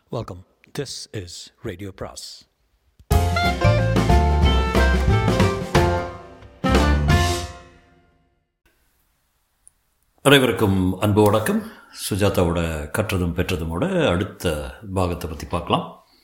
Welcome. This is Radio Pras. அனைவருக்கும் அன்பு வணக்கம் சுஜாதாவோட கற்றதும் பெற்றதுமோட அடுத்த பாகத்தை பற்றி பார்க்கலாம்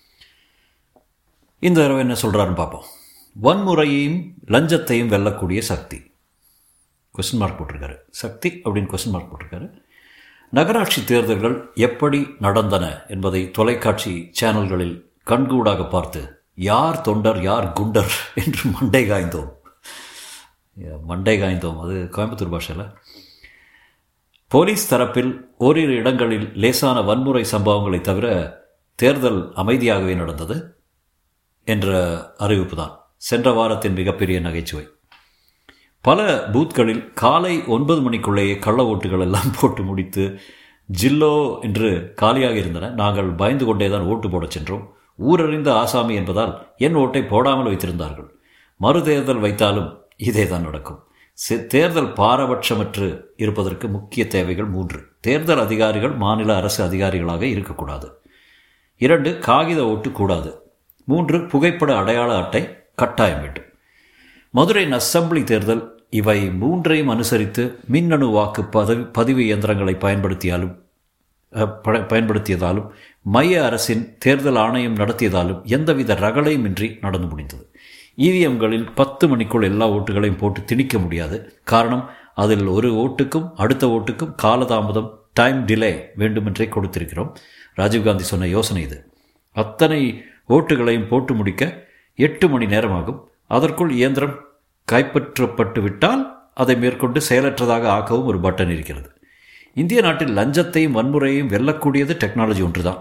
இந்த தடவை என்ன சொல்கிறாருன்னு பார்ப்போம் வன்முறையையும் லஞ்சத்தையும் வெல்லக்கூடிய சக்தி கொஸ்டின் மார்க் போட்டிருக்காரு சக்தி அப்படின்னு கொஸ்டின் மார்க் போட்டிருக்காரு நகராட்சி தேர்தல்கள் எப்படி நடந்தன என்பதை தொலைக்காட்சி சேனல்களில் கண்கூடாக பார்த்து யார் தொண்டர் யார் குண்டர் என்று மண்டை காய்ந்தோம் மண்டை காய்ந்தோம் அது கோயம்புத்தூர் பாஷையில் போலீஸ் தரப்பில் ஓரிரு இடங்களில் லேசான வன்முறை சம்பவங்களை தவிர தேர்தல் அமைதியாகவே நடந்தது என்ற அறிவிப்பு தான் சென்ற வாரத்தின் மிகப்பெரிய நகைச்சுவை பல பூத்களில் காலை ஒன்பது மணிக்குள்ளேயே கள்ள ஓட்டுகள் எல்லாம் போட்டு முடித்து ஜில்லோ என்று காலியாக இருந்தன நாங்கள் பயந்து கொண்டே தான் ஓட்டு போடச் சென்றோம் ஊரறிந்த ஆசாமி என்பதால் என் ஓட்டை போடாமல் வைத்திருந்தார்கள் மறுதேர்தல் வைத்தாலும் இதே தான் நடக்கும் தேர்தல் பாரபட்சமற்று இருப்பதற்கு முக்கிய தேவைகள் மூன்று தேர்தல் அதிகாரிகள் மாநில அரசு அதிகாரிகளாக இருக்கக்கூடாது இரண்டு காகித ஓட்டு கூடாது மூன்று புகைப்பட அடையாள அட்டை கட்டாயம் வேண்டும் மதுரையின் அசம்பிளி தேர்தல் இவை மூன்றையும் அனுசரித்து மின்னணு வாக்கு பதவி பதிவு இயந்திரங்களை பயன்படுத்தியாலும் பயன்படுத்தியதாலும் மைய அரசின் தேர்தல் ஆணையம் நடத்தியதாலும் எந்தவித ரகளையும் இன்றி நடந்து முடிந்தது இவிஎம்களில் பத்து மணிக்குள் எல்லா ஓட்டுகளையும் போட்டு திணிக்க முடியாது காரணம் அதில் ஒரு ஓட்டுக்கும் அடுத்த ஓட்டுக்கும் காலதாமதம் டைம் டிலே வேண்டுமென்றே கொடுத்திருக்கிறோம் ராஜீவ்காந்தி சொன்ன யோசனை இது அத்தனை ஓட்டுகளையும் போட்டு முடிக்க எட்டு மணி நேரமாகும் அதற்குள் இயந்திரம் கைப்பற்றப்பட்டு விட்டால் அதை மேற்கொண்டு செயலற்றதாக ஆக்கவும் ஒரு பட்டன் இருக்கிறது இந்திய நாட்டில் லஞ்சத்தையும் வன்முறையையும் வெல்லக்கூடியது டெக்னாலஜி ஒன்றுதான்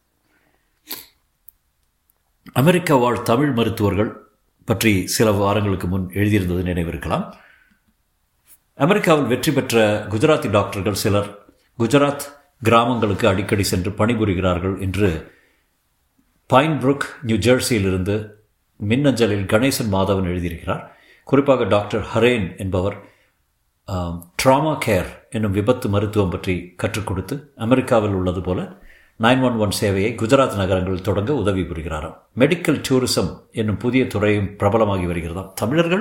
அமெரிக்கா வாழ் தமிழ் மருத்துவர்கள் பற்றி சில வாரங்களுக்கு முன் எழுதியிருந்தது நினைவிருக்கலாம் அமெரிக்காவில் வெற்றி பெற்ற குஜராத்தி டாக்டர்கள் சிலர் குஜராத் கிராமங்களுக்கு அடிக்கடி சென்று பணிபுரிகிறார்கள் என்று பைன்புருக் நியூ ஜெர்சியிலிருந்து மின்னஞ்சலில் கணேசன் மாதவன் எழுதியிருக்கிறார் குறிப்பாக டாக்டர் ஹரேன் என்பவர் ட்ராமா கேர் என்னும் விபத்து மருத்துவம் பற்றி கற்றுக் கொடுத்து அமெரிக்காவில் உள்ளது போல நைன் ஒன் ஒன் சேவையை குஜராத் நகரங்களில் தொடங்க உதவி புரிகிறாராம் மெடிக்கல் டூரிசம் என்னும் புதிய துறையும் பிரபலமாகி வருகிறதாம் தமிழர்கள்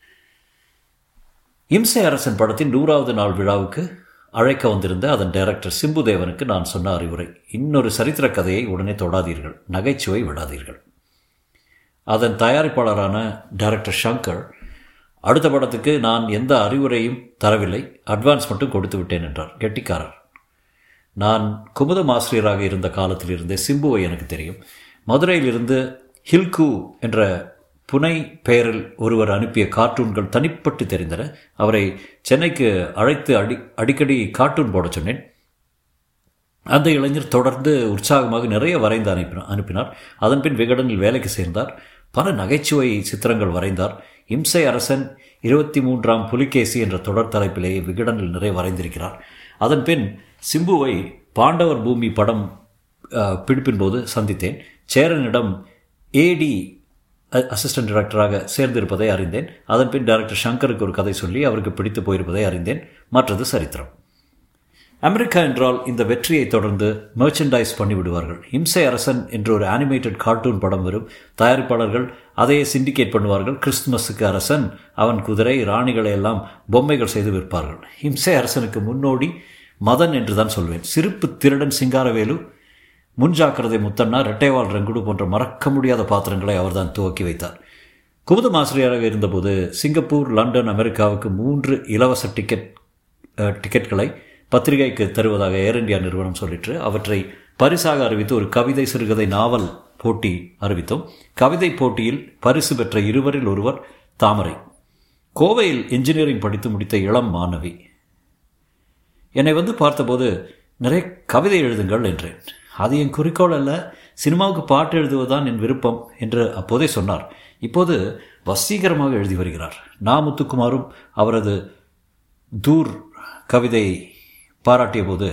இம்சை அரசன் படத்தின் நூறாவது நாள் விழாவுக்கு அழைக்க வந்திருந்த அதன் டைரக்டர் சிம்புதேவனுக்கு நான் சொன்ன அறிவுரை இன்னொரு சரித்திர கதையை உடனே தொடாதீர்கள் நகைச்சுவை விடாதீர்கள் அதன் தயாரிப்பாளரான டைரக்டர் ஷங்கர் அடுத்த படத்துக்கு நான் எந்த அறிவுரையும் தரவில்லை அட்வான்ஸ் மட்டும் கொடுத்து விட்டேன் என்றார் கெட்டிக்காரர் நான் குமுதம் ஆசிரியராக இருந்த காலத்திலிருந்தே சிம்புவை எனக்கு தெரியும் மதுரையிலிருந்து ஹில்கு என்ற புனை பெயரில் ஒருவர் அனுப்பிய கார்ட்டூன்கள் தனிப்பட்டு தெரிந்தன அவரை சென்னைக்கு அழைத்து அடி அடிக்கடி கார்ட்டூன் போட சொன்னேன் அந்த இளைஞர் தொடர்ந்து உற்சாகமாக நிறைய வரைந்து அனுப்பினார் அனுப்பினார் அதன்பின் விகடனில் வேலைக்கு சேர்ந்தார் பல நகைச்சுவை சித்திரங்கள் வரைந்தார் இம்சை அரசன் இருபத்தி மூன்றாம் புலிகேசி என்ற தொடர் தலைப்பிலேயே விகடனில் நிறைய வரைந்திருக்கிறார் அதன்பின் சிம்புவை பாண்டவர் பூமி படம் பிடிப்பின் போது சந்தித்தேன் சேரனிடம் ஏடி அசிஸ்டன்ட் டைரக்டராக சேர்ந்திருப்பதை அறிந்தேன் அதன்பின் டைரக்டர் ஷங்கருக்கு ஒரு கதை சொல்லி அவருக்கு பிடித்து போயிருப்பதை அறிந்தேன் மற்றது சரித்திரம் அமெரிக்கா என்றால் இந்த வெற்றியை தொடர்ந்து மெர்ச்சன்டைஸ் பண்ணிவிடுவார்கள் இம்சை அரசன் என்ற ஒரு அனிமேட்டட் கார்ட்டூன் படம் வரும் தயாரிப்பாளர்கள் அதையே சிண்டிகேட் பண்ணுவார்கள் கிறிஸ்துமஸுக்கு அரசன் அவன் குதிரை ராணிகளை எல்லாம் பொம்மைகள் செய்து விற்பார்கள் இம்சை அரசனுக்கு முன்னோடி மதன் என்று தான் சொல்வேன் சிரிப்பு திருடன் சிங்காரவேலு முன்ஜாக்கிரதை முத்தண்ணா ரெட்டைவால் ரங்குடு போன்ற மறக்க முடியாத பாத்திரங்களை அவர்தான் துவக்கி வைத்தார் குமுதம் ஆசிரியராக இருந்தபோது சிங்கப்பூர் லண்டன் அமெரிக்காவுக்கு மூன்று இலவச டிக்கெட் டிக்கெட்களை பத்திரிகைக்கு தருவதாக ஏர் இந்தியா நிறுவனம் சொல்லிட்டு அவற்றை பரிசாக அறிவித்து ஒரு கவிதை சிறுகதை நாவல் போட்டி அறிவித்தோம் கவிதை போட்டியில் பரிசு பெற்ற இருவரில் ஒருவர் தாமரை கோவையில் இன்ஜினியரிங் படித்து முடித்த இளம் மாணவி என்னை வந்து பார்த்தபோது நிறைய கவிதை எழுதுங்கள் என்றேன் அது என் குறிக்கோள் அல்ல சினிமாவுக்கு பாட்டு எழுதுவதுதான் என் விருப்பம் என்று அப்போதே சொன்னார் இப்போது வசீகரமாக எழுதி வருகிறார் நா முத்துக்குமாரும் அவரது தூர் கவிதை பாராட்டிய போது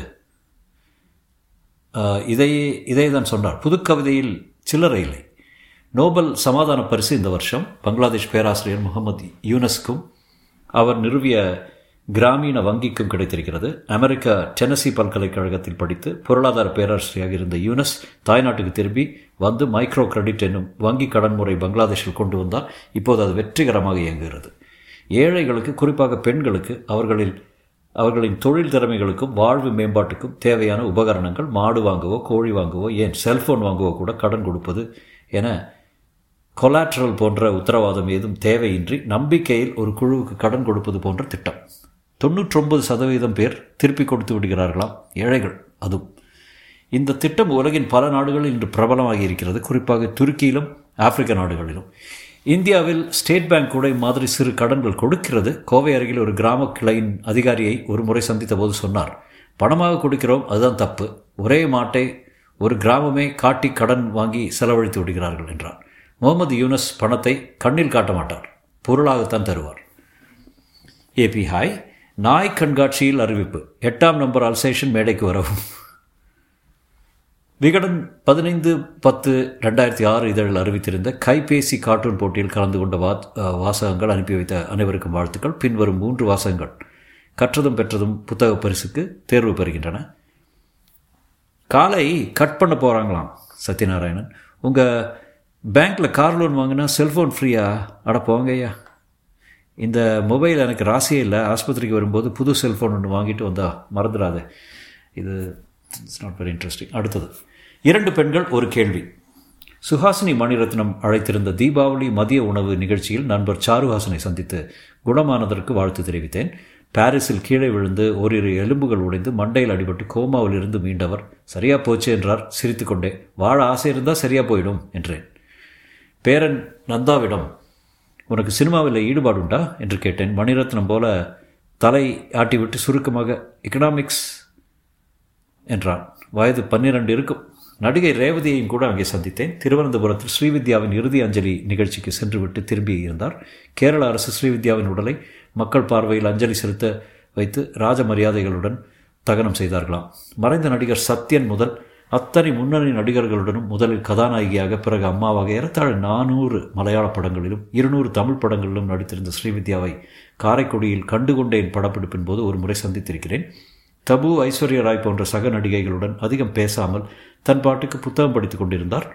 இதையே இதை தான் சொன்னார் புது கவிதையில் சில்லறை இல்லை நோபல் சமாதான பரிசு இந்த வருஷம் பங்களாதேஷ் பேராசிரியர் முகமது யூனஸ்க்கும் அவர் நிறுவிய கிராமீண வங்கிக்கும் கிடைத்திருக்கிறது அமெரிக்கா டெனசி பல்கலைக்கழகத்தில் படித்து பொருளாதார பேராசிரியராக இருந்த யூனஸ் தாய்நாட்டுக்கு திரும்பி வந்து மைக்ரோ கிரெடிட் என்னும் வங்கி கடன் முறை பங்களாதேஷில் கொண்டு வந்தால் இப்போது அது வெற்றிகரமாக இயங்குகிறது ஏழைகளுக்கு குறிப்பாக பெண்களுக்கு அவர்களில் அவர்களின் தொழில் திறமைகளுக்கும் வாழ்வு மேம்பாட்டுக்கும் தேவையான உபகரணங்கள் மாடு வாங்கவோ கோழி வாங்கவோ ஏன் செல்போன் வாங்கவோ கூட கடன் கொடுப்பது என கொலாட்ரல் போன்ற உத்தரவாதம் ஏதும் தேவையின்றி நம்பிக்கையில் ஒரு குழுவுக்கு கடன் கொடுப்பது போன்ற திட்டம் தொண்ணூற்றொன்பது சதவீதம் பேர் திருப்பி கொடுத்து விடுகிறார்களாம் ஏழைகள் அதுவும் இந்த திட்டம் உலகின் பல நாடுகளில் இன்று பிரபலமாகி இருக்கிறது குறிப்பாக துருக்கியிலும் ஆப்பிரிக்க நாடுகளிலும் இந்தியாவில் ஸ்டேட் பேங்க் கூட மாதிரி சிறு கடன்கள் கொடுக்கிறது கோவை அருகில் ஒரு கிராம கிளையின் அதிகாரியை ஒரு முறை சந்தித்த போது சொன்னார் பணமாக கொடுக்கிறோம் அதுதான் தப்பு ஒரே மாட்டை ஒரு கிராமமே காட்டி கடன் வாங்கி செலவழித்து விடுகிறார்கள் என்றார் முகமது யூனஸ் பணத்தை கண்ணில் காட்ட மாட்டார் பொருளாகத்தான் தருவார் ஏபி ஹாய் நாய் கண்காட்சியில் அறிவிப்பு எட்டாம் நம்பர் அல்சேஷன் மேடைக்கு வரவும் விகடன் பதினைந்து பத்து ரெண்டாயிரத்தி ஆறு இதழில் அறிவித்திருந்த கைபேசி கார்ட்டூன் போட்டியில் கலந்து கொண்ட வா வாசகங்கள் அனுப்பி வைத்த அனைவருக்கும் வாழ்த்துக்கள் பின்வரும் மூன்று வாசகங்கள் கற்றதும் பெற்றதும் புத்தக பரிசுக்கு தேர்வு பெறுகின்றன காலை கட் பண்ண போகிறாங்களாம் சத்யநாராயணன் உங்கள் பேங்க்கில் கார் லோன் வாங்கினா செல்ஃபோன் ஃப்ரீயா அட போங்கய்யா இந்த மொபைல் எனக்கு ராசியே இல்லை ஆஸ்பத்திரிக்கு வரும்போது புது செல்ஃபோன் ஒன்று வாங்கிட்டு வந்தா மறந்துடாத இது இட்ஸ் நாட் வெரி இன்ட்ரெஸ்டிங் அடுத்தது இரண்டு பெண்கள் ஒரு கேள்வி சுஹாசினி மணிரத்னம் அழைத்திருந்த தீபாவளி மதிய உணவு நிகழ்ச்சியில் நண்பர் சாருஹாசனை சந்தித்து குணமானதற்கு வாழ்த்து தெரிவித்தேன் பாரிஸில் கீழே விழுந்து ஓரிரு எலும்புகள் உடைந்து மண்டையில் அடிபட்டு கோமாவில் இருந்து மீண்டவர் சரியா போச்சு என்றார் சிரித்துக்கொண்டே வாழ ஆசை இருந்தால் சரியா போயிடும் என்றேன் பேரன் நந்தாவிடம் உனக்கு சினிமாவில் ஈடுபாடு உண்டா என்று கேட்டேன் மணிரத்னம் போல தலை ஆட்டிவிட்டு சுருக்கமாக எக்கனாமிக்ஸ் என்றான் வயது பன்னிரண்டு இருக்கும் நடிகை ரேவதியையும் கூட அங்கே சந்தித்தேன் திருவனந்தபுரத்தில் ஸ்ரீவித்யாவின் இறுதி அஞ்சலி நிகழ்ச்சிக்கு சென்றுவிட்டு திரும்பி இருந்தார் கேரள அரசு ஸ்ரீவித்யாவின் உடலை மக்கள் பார்வையில் அஞ்சலி செலுத்த வைத்து ராஜ மரியாதைகளுடன் தகனம் செய்தார்களாம் மறைந்த நடிகர் சத்யன் முதல் அத்தனை முன்னணி நடிகர்களுடனும் முதலில் கதாநாயகியாக பிறகு அம்மாவாக ஏறத்தாழ நானூறு மலையாள படங்களிலும் இருநூறு தமிழ் படங்களிலும் நடித்திருந்த ஸ்ரீவித்யாவை காரைக்குடியில் கண்டுகொண்டேன் படப்பிடிப்பின் போது ஒரு முறை சந்தித்திருக்கிறேன் தபு ஐஸ்வர்யா ராய் போன்ற சக நடிகைகளுடன் அதிகம் பேசாமல் தன் பாட்டுக்கு புத்தகம் படித்துக் கொண்டிருந்தார்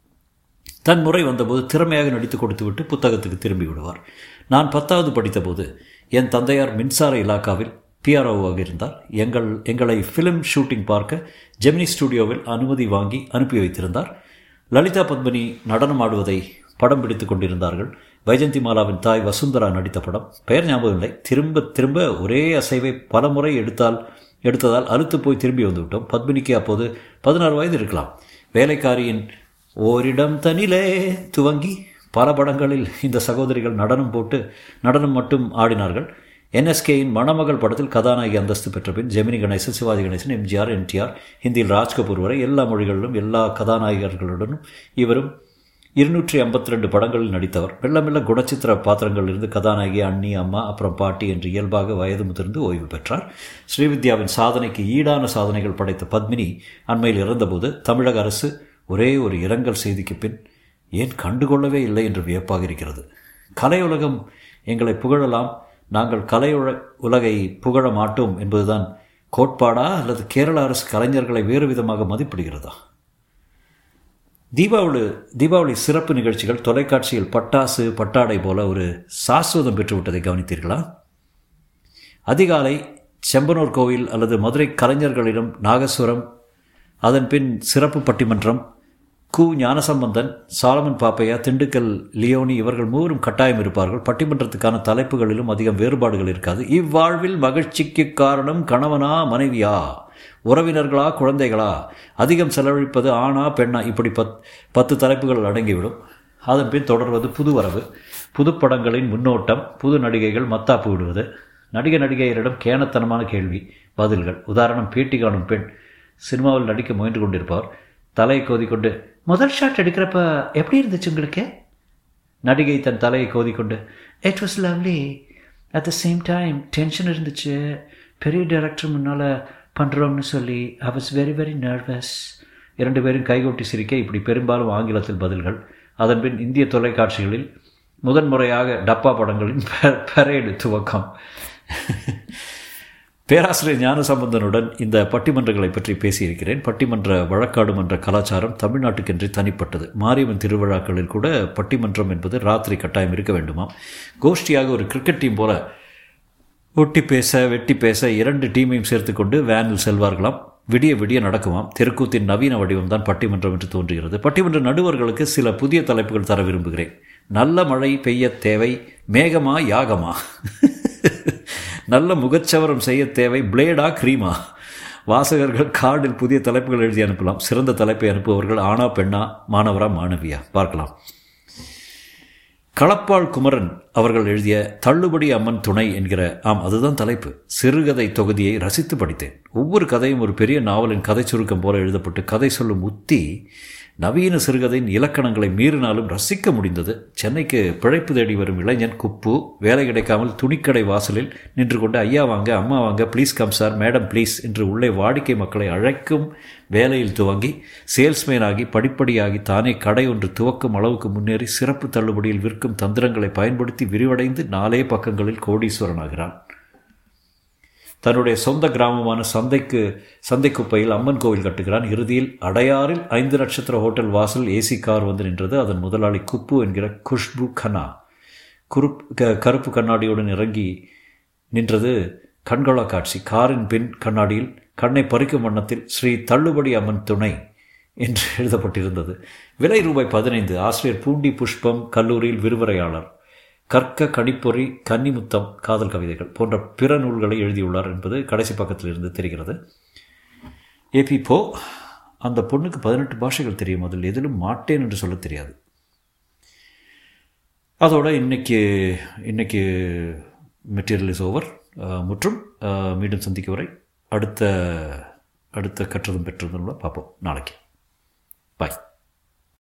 தன் முறை வந்தபோது திறமையாக நடித்து கொடுத்துவிட்டு புத்தகத்துக்கு திரும்பி விடுவார் நான் பத்தாவது படித்தபோது என் தந்தையார் மின்சார இலாக்காவில் பிஆர்ஓவாக இருந்தார் எங்கள் எங்களை ஃபிலிம் ஷூட்டிங் பார்க்க ஜெமினி ஸ்டுடியோவில் அனுமதி வாங்கி அனுப்பி வைத்திருந்தார் லலிதா பத்மினி நடனம் ஆடுவதை படம் பிடித்து கொண்டிருந்தார்கள் வைஜந்தி மாலாவின் தாய் வசுந்தரா நடித்த படம் பெயர் ஞாபகம் இல்லை திரும்ப திரும்ப ஒரே அசைவை பல முறை எடுத்தால் எடுத்ததால் அழுத்து போய் திரும்பி வந்துவிட்டோம் பத்மினிக்கு அப்போது பதினாறு வயது இருக்கலாம் வேலைக்காரியின் ஓரிடம் தனிலே துவங்கி பல படங்களில் இந்த சகோதரிகள் நடனம் போட்டு நடனம் மட்டும் ஆடினார்கள் என்எஸ்கேயின் மணமகள் படத்தில் கதாநாயகி அந்தஸ்து பெற்ற பின் ஜெமினி கணேசன் சிவாஜி கணேசன் எம்ஜிஆர் என்டிஆர் ஹிந்தியில் ராஜ்கபூர் வரை எல்லா மொழிகளிலும் எல்லா கதாநாயகர்களுடனும் இவரும் இருநூற்றி ஐம்பத்தி ரெண்டு படங்களில் நடித்தவர் மெல்ல மெல்ல குணச்சித்திர பாத்திரங்களிலிருந்து கதாநாயகி அண்ணி அம்மா அப்புறம் பாட்டி என்று இயல்பாக வயது முதிர்ந்து ஓய்வு பெற்றார் ஸ்ரீவித்யாவின் சாதனைக்கு ஈடான சாதனைகள் படைத்த பத்மினி அண்மையில் இறந்தபோது தமிழக அரசு ஒரே ஒரு இரங்கல் செய்திக்கு பின் ஏன் கண்டுகொள்ளவே இல்லை என்று வியப்பாக இருக்கிறது கலையுலகம் எங்களை புகழலாம் நாங்கள் கலை உலகை புகழ மாட்டோம் என்பதுதான் கோட்பாடா அல்லது கேரள அரசு கலைஞர்களை வேறு விதமாக மதிப்பிடுகிறதா தீபாவளி தீபாவளி சிறப்பு நிகழ்ச்சிகள் தொலைக்காட்சியில் பட்டாசு பட்டாடை போல ஒரு சாஸ்வதம் பெற்றுவிட்டதை கவனித்தீர்களா அதிகாலை செம்பனூர் கோவில் அல்லது மதுரை கலைஞர்களிடம் நாகஸ்வரம் அதன் பின் சிறப்பு பட்டிமன்றம் கு ஞானசம்பந்தன் சாலமன் பாப்பையா திண்டுக்கல் லியோனி இவர்கள் மூவரும் கட்டாயம் இருப்பார்கள் பட்டிமன்றத்துக்கான தலைப்புகளிலும் அதிகம் வேறுபாடுகள் இருக்காது இவ்வாழ்வில் மகிழ்ச்சிக்கு காரணம் கணவனா மனைவியா உறவினர்களா குழந்தைகளா அதிகம் செலவழிப்பது ஆணா பெண்ணா இப்படி பத் பத்து தலைப்புகள் அடங்கிவிடும் அதன் பின் தொடர்வது புது வரவு புதுப்படங்களின் முன்னோட்டம் புது நடிகைகள் மத்தாப்பு விடுவது நடிக நடிகையரிடம் கேனத்தனமான கேள்வி பதில்கள் உதாரணம் பேட்டி காணும் பெண் சினிமாவில் நடிக்க முயன்று கொண்டிருப்பவர் தலையை கோதிக்கொண்டு முதல் ஷாட் எடுக்கிறப்ப எப்படி இருந்துச்சு உங்களுக்கு நடிகை தன் தலையை கோதிக்கொண்டு it was lovely at the same time tension இருந்துச்சு பெரிய டைரக்டர் முன்னால் பண்ணுறோம்னு சொல்லி I was very very nervous இரண்டு பேரும் கைகொட்டி சிரிக்க இப்படி பெரும்பாலும் ஆங்கிலத்தில் பதில்கள் அதன்பின் இந்திய தொலைக்காட்சிகளில் முதன்முறையாக டப்பா படங்களின் பெரேடு துவக்கம் பேராசிரியர் ஞானசம்பந்தனுடன் இந்த பட்டிமன்றங்களை பற்றி பேசியிருக்கிறேன் பட்டிமன்ற வழக்காடு மன்ற கலாச்சாரம் தமிழ்நாட்டுக்கென்று தனிப்பட்டது மாரியம்மன் திருவிழாக்களில் கூட பட்டிமன்றம் என்பது ராத்திரி கட்டாயம் இருக்க வேண்டுமாம் கோஷ்டியாக ஒரு கிரிக்கெட் டீம் போல ஒட்டி பேச வெட்டி பேச இரண்டு டீமையும் சேர்த்துக்கொண்டு வேனில் செல்வார்களாம் விடிய விடிய நடக்குமாம் தெருக்கூத்தின் நவீன வடிவம் தான் பட்டிமன்றம் என்று தோன்றுகிறது பட்டிமன்ற நடுவர்களுக்கு சில புதிய தலைப்புகள் தர விரும்புகிறேன் நல்ல மழை பெய்ய தேவை மேகமா யாகமா நல்ல முகச்சவரம் செய்ய தேவை பிளேடா க்ரீமா வாசகர்கள் கார்டில் புதிய தலைப்புகள் எழுதி அனுப்பலாம் சிறந்த தலைப்பை அனுப்புபவர்கள் ஆனா பெண்ணா மாணவரா மாணவியா பார்க்கலாம் களப்பாள் குமரன் அவர்கள் எழுதிய தள்ளுபடி அம்மன் துணை என்கிற ஆம் அதுதான் தலைப்பு சிறுகதை தொகுதியை ரசித்து படித்தேன் ஒவ்வொரு கதையும் ஒரு பெரிய நாவலின் கதை சுருக்கம் போல எழுதப்பட்டு கதை சொல்லும் உத்தி நவீன சிறுகதையின் இலக்கணங்களை மீறினாலும் ரசிக்க முடிந்தது சென்னைக்கு பிழைப்பு தேடி வரும் இளைஞன் குப்பு வேலை கிடைக்காமல் துணிக்கடை வாசலில் நின்று கொண்டு ஐயா வாங்க அம்மா வாங்க please come sir madam please என்று உள்ளே வாடிக்கை மக்களை அழைக்கும் வேலையில் துவங்கி சேல்ஸ்மேன் ஆகி படிப்படியாகி தானே கடை ஒன்று துவக்கும் அளவுக்கு முன்னேறி சிறப்பு தள்ளுபடியில் விற்கும் தந்திரங்களை பயன்படுத்தி விரிவடைந்து நாலே பக்கங்களில் கோடீஸ்வரனாகிறான் தன்னுடைய சொந்த கிராமமான சந்தைக்கு சந்தை குப்பையில் அம்மன் கோவில் கட்டுகிறான் இறுதியில் அடையாறில் ஐந்து நட்சத்திர ஹோட்டல் வாசல் ஏசி கார் வந்து நின்றது அதன் முதலாளி குப்பு என்கிற குஷ்பு கனா குருப் க கருப்பு கண்ணாடியுடன் இறங்கி நின்றது கண்கொள்ளா காட்சி காரின் பின் கண்ணாடியில் கண்ணை பறிக்கும் வண்ணத்தில் ஸ்ரீ தள்ளுபடி அம்மன் துணை என்று எழுதப்பட்டிருந்தது விலை ரூபாய் பதினைந்து ஆசிரியர் பூண்டி புஷ்பம் கல்லூரியில் விரிவுரையாளர் கற்க கணிப்பொறி கன்னிமுத்தம் காதல் கவிதைகள் போன்ற பிற நூல்களை எழுதியுள்ளார் என்பது கடைசி பக்கத்தில் இருந்து தெரிகிறது ஏபி போ அந்த பொண்ணுக்கு பதினெட்டு பாஷைகள் தெரியும் அதில் எதிலும் மாட்டேன் என்று சொல்ல தெரியாது அதோட இன்னைக்கு இன்னைக்கு மெட்டீரியல் இஸ் ஓவர் மற்றும் மீண்டும் சந்திக்க வரை அடுத்த அடுத்த கற்றதும் பெற்றதும் பார்ப்போம் நாளைக்கு